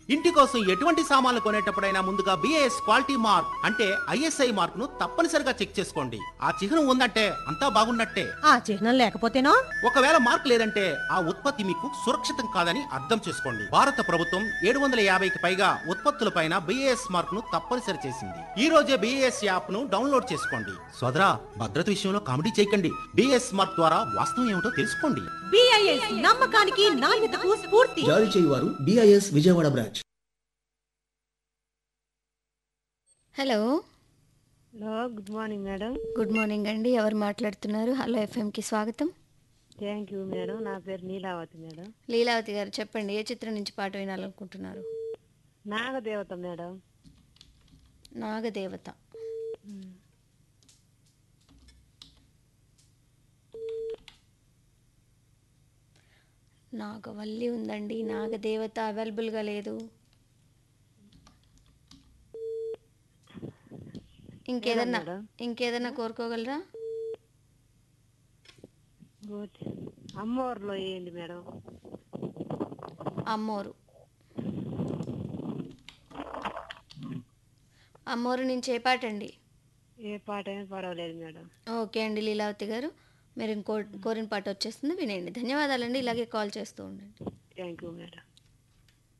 ఇంటి కోసం ఎటువంటి సామాన్లు కొనేటప్పుడైనా ముందుగా బిఏఎస్ క్వాలిటీ మార్క్ అంటే ఐఎస్ఐ మార్క్ ను తప్పనిసరిగా చెక్ చేసుకోండి ఆ చిహ్నం ఉందంటే అంతా బాగున్నట్టే ఆ చిహ్నం లేకపోతేనో ఒకవేళ మార్క్ లేదంటే ఆ ఉత్పత్తి మీకు సురక్షితం కాదని అర్థం చేసుకోండి భారత ప్రభుత్వం ఏడు వందల యాభైకి పైగా ఉత్పత్తులపైన బిఏఎస్ మార్క్ ను తప్పనిసరి చేసింది ఈ రోజే బిఏఎస్ యాప్ ను డౌన్లోడ్ చేసుకోండి సోదరా భద్రత విషయంలో కామెడీ చేయకండి బిఏఎస్ మార్క్ ద్వారా వాస్తవం ఏమిటో తెలుసుకోండి బిఐఎస్ నమ్మకానికి నాణ్యతకు స్ఫూర్తి జారీ చేయువారు BIS Vijayawada branch hello hello good morning madam good morning అండి ఎవరు మాట్లాడుతున్నారు హలో ఎఫ్ఎంకి స్వాగతం థ్యాంక్ యూ మేడం నా పేరు నీలావతి మేడం లీలావతి గారు చెప్పండి ఏ చిత్రం నుంచి పాట వినాలనుకుంటున్నారు నాగదేవత మేడం నాగదేవత నాగవల్లి ఉందండి నాగదేవత అవైలబుల్గా లేదు ఇంకేదన్నా మేడం. ఇంకేదన్నా కోరుకోగలరా గుడ్ అమ్మవారిలో వేయండి మేడం అమ్మోరు అమ్మోరు నుంచి ఏ పాట అండి ఏ పాట అయినా పర్వాలేదు మేడం ఓకే అండి లీలావతి గారు మీరు ఇంకో కోరిన పాట వచ్చేస్తుంది వినేయండి ధన్యవాదాలండి ఇలాగే కాల్ చేస్తూ ఉండండి థ్యాంక్ యూ మేడం